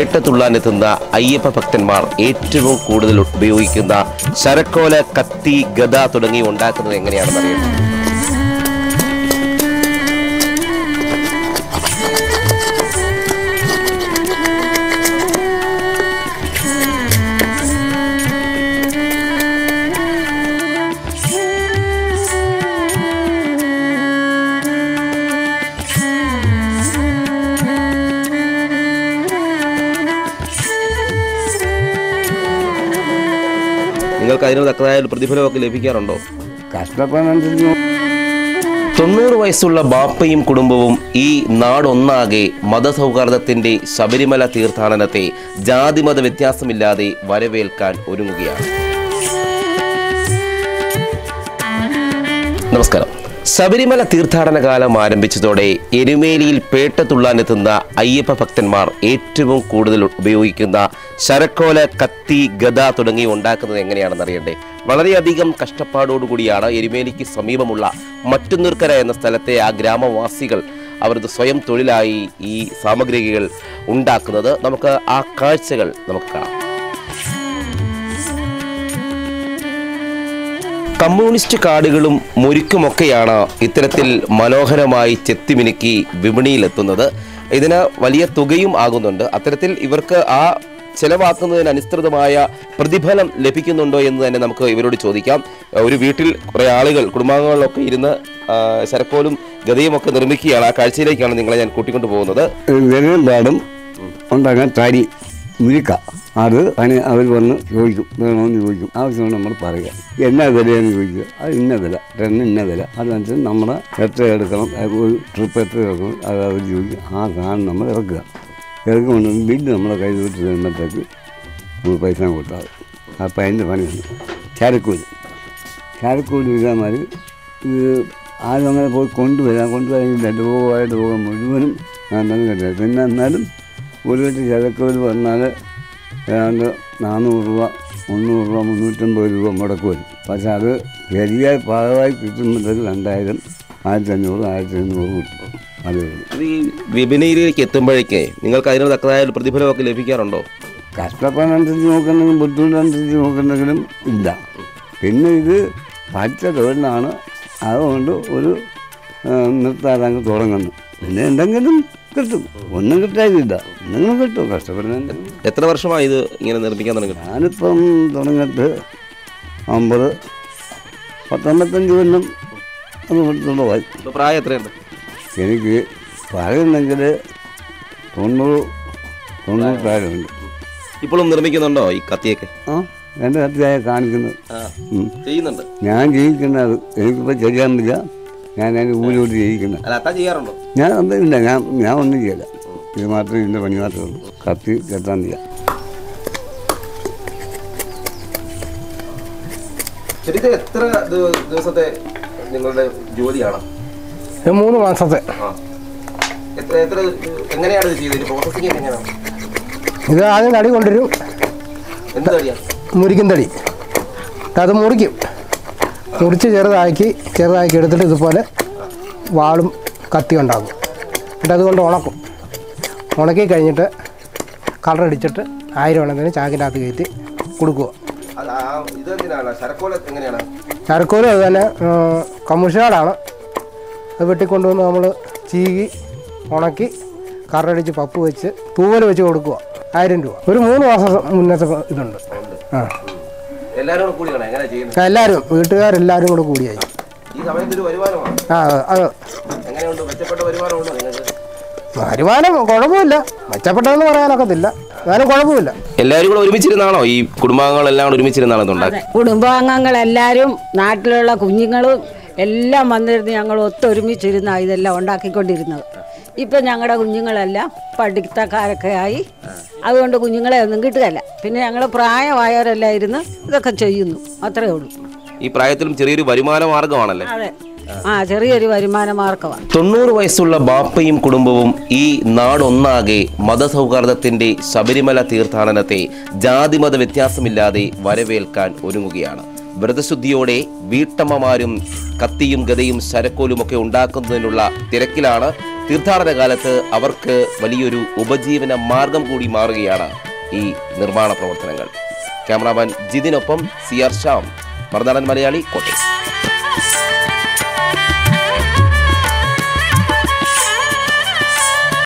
പേട്ട തുള്ളാനെത്തുന്ന അയ്യപ്പ ഭക്തന്മാർ ഏറ്റവും കൂടുതൽ ഉപയോഗിക്കുന്ന ശരക്കോല കത്തി ഗദ തുടങ്ങി ഉണ്ടാക്കുന്നത് എങ്ങനെയാണെന്ന് അറിയാം നിങ്ങൾക്ക് അതിന് തക്കതായ ഒരു പ്രതിഫലമൊക്കെ ലഭിക്കാറുണ്ടോ കഷ്ടപ്പാടനുസരിച്ച് തൊണ്ണൂറ് വയസ്സുള്ള ബാപ്പയും കുടുംബവും ഈ നാടൊന്നാകെ മതസൗഹാർദ്ദത്തിന്റെ ശബരിമല തീർത്ഥാടനത്തെ ജാതിമത വ്യത്യാസമില്ലാതെ വരവേൽക്കാൻ ഒരുങ്ങുകയാണ് നമസ്കാരം ശബരിമല തീർത്ഥാടന കാലം ആരംഭിച്ചതോടെ എരുമേലിയിൽ പേട്ട തുള്ളാനെത്തുന്ന അയ്യപ്പ ഭക്തന്മാർ ഏറ്റവും കൂടുതൽ ഉപയോഗിക്കുന്ന ശരക്കോല കത്തി ഗദ തുടങ്ങി ഉണ്ടാക്കുന്നത് എങ്ങനെയാണെന്ന് അറിയണ്ടേ വളരെയധികം കഷ്ടപ്പാടോടുകൂടിയാണ് എരുമേലിക്ക് സമീപമുള്ള മറ്റുനിർക്കര എന്ന സ്ഥലത്തെ ആ ഗ്രാമവാസികൾ അവരത് സ്വയം തൊഴിലായി ഈ സാമഗ്രികൾ ഉണ്ടാക്കുന്നത് നമുക്ക് ആ കാഴ്ചകൾ നമുക്ക് കാണാം കമ്മ്യൂണിസ്റ്റ് കാർഡുകളും മുരുക്കുമൊക്കെയാണ് ഇത്തരത്തിൽ മനോഹരമായി ചെത്തിമിനുക്കി വിപണിയിലെത്തുന്നത് ഇതിന് വലിയ തുകയും ആകുന്നുണ്ട് അത്തരത്തിൽ ഇവർക്ക് ആ ചെലവാക്കുന്നതിന് അനുസൃതമായ പ്രതിഫലം ലഭിക്കുന്നുണ്ടോ എന്ന് തന്നെ നമുക്ക് ഇവരോട് ചോദിക്കാം ഒരു വീട്ടിൽ കുറേ ആളുകൾ കുടുംബാംഗങ്ങളിലൊക്കെ ഇരുന്ന് ആ, ശരക്കോലും ഗതയും ഒക്കെ നിർമ്മിക്കുകയാണ് ആ കാഴ്ചയിലേക്കാണ് നിങ്ങളെ ഞാൻ കൂട്ടിക്കൊണ്ടു പോകുന്നത് വിരലും പാടും ഉണ്ടാക്കാൻ തരി മുരിക്ക അത് പണി അവർ വന്ന് ചോദിക്കും വേണമെന്ന് ചോദിക്കും ആവശ്യമാണ് നമ്മൾ പറയുക എന്നാ വിലയെന്ന് ചോദിക്കുക അത് ഇന്ന വില ടെണ്ണ് ഇന്ന വില അതനുസരിച്ച് നമ്മുടെ എത്ര എടുക്കണം അത് ഒരു ട്രിപ്പ് എത്ര എടുക്കണം അത് അവർ ചോദിക്കും ആ സാധനം നമ്മൾ ഇറക്കുക ഇറക്കുകൊണ്ട് ബില്ല് നമ്മളെ കയ്യിൽ വിട്ട് തരുമ്പോഴത്തേക്ക് നമ്മൾ പൈസ കൊടുത്താൽ അപ്പം അതിൻ്റെ പണിയാണ് ചരക്കൂലി ചരക്കൂലി ഇതാമാതിരി ഇത് ആരും അങ്ങനെ പോയി കൊണ്ടുവരാൻ കൊണ്ടുവരാൻ രൂപമായിട്ട് പോകാൻ മുഴുവനും ഞാൻ തന്നെ കണ്ടത് പിന്നെ എന്നാലും ഒരു കെട്ട് ചരക്കൂലി വന്നാൽ ഏതാണ്ട് നാനൂറ് രൂപ മുന്നൂറ് രൂപ മുന്നൂറ്റമ്പത് രൂപ മുടക്ക് വരും പക്ഷെ അത് ശരിയായി പാകമായി കിട്ടുമ്പോഴത്തേക്ക് രണ്ടായിരം ആയിരത്തി അഞ്ഞൂറ് ആയിരത്തി അഞ്ഞൂറ് കിട്ടും അതേ ഉള്ളൂ ഇത് ഈ വിപണിയിലേക്ക് എത്തുമ്പോഴേക്കേ നിങ്ങൾക്ക് അതിന് തക്കതായ ഒരു പ്രതിഫലമൊക്കെ ലഭിക്കാറുണ്ടോ കഷ്ടപ്പാടനുസരിച്ച് നോക്കണമെങ്കിലും ബുദ്ധിമുട്ടനുസരിച്ച് നോക്കണമെങ്കിലും ഇല്ല പിന്നെ ഇത് പഠിച്ച തൊഴിലാണ് അതുകൊണ്ട് ഒരു നിർത്താതങ്ങ് തുടങ്ങുന്നു പിന്നെ എന്തെങ്കിലും കിട്ടും ഒന്നും കിട്ടാതില്ല എന്തെങ്കിലും കിട്ടും കഷ്ടപ്പെടുന്ന എത്ര വർഷമായി ഇത് ഇങ്ങനെ നിർമ്മിക്കാൻ തുടങ്ങി ഞാനിപ്പം തുടങ്ങിയിട്ട് അമ്പത് പത്തൊമ്പത്തഞ്ച് കൊല്ലം അത് കൊടുത്തുള്ളതായി ഇപ്പൊ പ്രായം എത്രയുണ്ട് എനിക്ക് പറയുന്നെങ്കിൽ തൊണ്ണൂറ് തൊണ്ണൂറ് പ്രായമുണ്ട് ഇപ്പോഴും നിർമ്മിക്കുന്നുണ്ടോ ഈ കത്തിയൊക്കെ ആ എൻ്റെ കത്തിയായ കാണിക്കുന്നത് ഉം. ചെയ്യുന്നുണ്ട് ഞാൻ ജയിക്കുന്നത് എനിക്കിപ്പോൾ ചെയ്യാൻ പറ്റില്ല ഞാൻ അതിൻ്റെ ഊരോട്ട് ജയിക്കുന്നത് അല്ല അത്താ ചെയ്യാറുണ്ടോ ഞാൻ ഒന്നുമില്ല ഞാൻ ഞാൻ ഒന്നും ചെയ്യില്ല ഇത് മാത്രമേ ഇതിൻ്റെ പണി മാത്രമേ ഉള്ളൂ കത്തി കെട്ടാൻ ചെയ്യാം ശരിക്കും എത്ര ദിവസത്തെ നിങ്ങളുടെ ജോലിയാണ് ഇത് മൂന്ന് മാസത്തെ എത്ര എത്ര എങ്ങനെയാണ് ഇത് ചെയ്തത് പ്രോസസ്സിങ് എങ്ങനെയാണ് ഇത് ആദ്യം തടി കൊണ്ടുവരും എന്ത് തടിയാ മുരിക്കും തടി അത് മുറിക്കും മുറിച്ച് ചെറുതാക്കി ചെറുതാക്കി എടുത്തിട്ട് ഇതുപോലെ വാളും കത്തി ഉണ്ടാക്കും എന്നിട്ട് അതുകൊണ്ട് ഉണക്കും ഉണക്കി കഴിഞ്ഞിട്ട് കളർ അടിച്ചിട്ട് ആയിരം എണ്ണത്തിന് ചാക്കിൻ്റെ അകത്ത് കയറ്റി കൊടുക്കുക അത് ആ ഇത് എങ്ങനെയാണ് ശരക്കോല എങ്ങനെയാണ് ചരക്കോലും അത് തന്നെ കമ്മ്യൂഷനാടാണ് അത് വെട്ടിക്കൊണ്ടുവന്ന് നമ്മൾ ചീകി ഉണക്കി കറടിച്ച് പപ്പ് വെച്ച് തൂവൽ വെച്ച് കൊടുക്കുക ആയിരം രൂപ ഒരു മൂന്ന് മാസം മുന്നത്തെ ഇതുണ്ട് ആ എല്ലാവരും കൂടെ കൂടിയാണ് എങ്ങനെ ചെയ്യുന്നത് എല്ലാവരും വീട്ടുകാരെല്ലാവരും കൂടെ കൂടിയായി ഈ സമയത്ത് ഒരു വരുമാനമാണ് ആ അത് എങ്ങനെയുണ്ട് മെച്ചപ്പെട്ട വരുമാനമുണ്ടോ നിങ്ങൾക്ക് വരുമാനം കുഴപ്പമില്ല മെച്ചപ്പെട്ടതെന്ന് പറയാനൊക്കത്തില്ല എന്നാലും കുഴപ്പമില്ല എല്ലാവരും കൂടെ ഒരുമിച്ചിരുന്നാണോ ഈ കുടുംബാംഗങ്ങളെല്ലാം കൂടെ ഒരുമിച്ചിരുന്നാണോ ഇത് ഉണ്ടാക്കി കുടുംബാംഗങ്ങളെല്ലാവരും നാട്ടിലുള്ള കുഞ്ഞുങ്ങളും എല്ലാം വന്നിരുന്ന് ഞങ്ങൾ ഒത്തൊരുമിച്ചിരുന്ന ഇതെല്ലാം ഉണ്ടാക്കിക്കൊണ്ടിരുന്നത് ഇപ്പം ഞങ്ങളുടെ കുഞ്ഞുങ്ങളെല്ലാം പഠിത്തക്കാരൊക്കെ ആയി അതുകൊണ്ട് കുഞ്ഞുങ്ങളെ ഒന്നും കിട്ടുകയല്ല പിന്നെ ഞങ്ങൾ പ്രായമായവരെല്ലാം ഇരുന്ന് ഇതൊക്കെ ചെയ്യുന്നു അത്രേ ഉള്ളൂ ഈ പ്രായത്തിലും ചെറിയൊരു വരുമാന മാർഗമാണല്ലേ അതെ ആ ചെറിയൊരു വരുമാന മാർഗമാണ് തൊണ്ണൂറ് വയസ്സുള്ള ബാപ്പയും കുടുംബവും ഈ നാടൊന്നാകെ മതസൗഹാർദ്ദത്തിന്റെ ശബരിമല തീർത്ഥാടനത്തെ ജാതിമത വ്യത്യാസമില്ലാതെ വരവേൽക്കാൻ ഒരുങ്ങുകയാണ് വ്രതശുദ്ധിയോടെ വീട്ടമ്മമാരും കത്തിയും ഗതയും ശരക്കോലും ഒക്കെ ഉണ്ടാക്കുന്നതിനുള്ള തിരക്കിലാണ് തീർത്ഥാടന കാലത്ത് അവർക്ക് വലിയൊരു ഉപജീവന മാർഗം കൂടി മാറുകയാണ് ഈ നിർമ്മാണ പ്രവർത്തനങ്ങൾ ക്യാമറാമാൻ ജിതിനൊപ്പം സി ആർ ശ്യാം മറുനാടൻ മലയാളി കോട്ടയം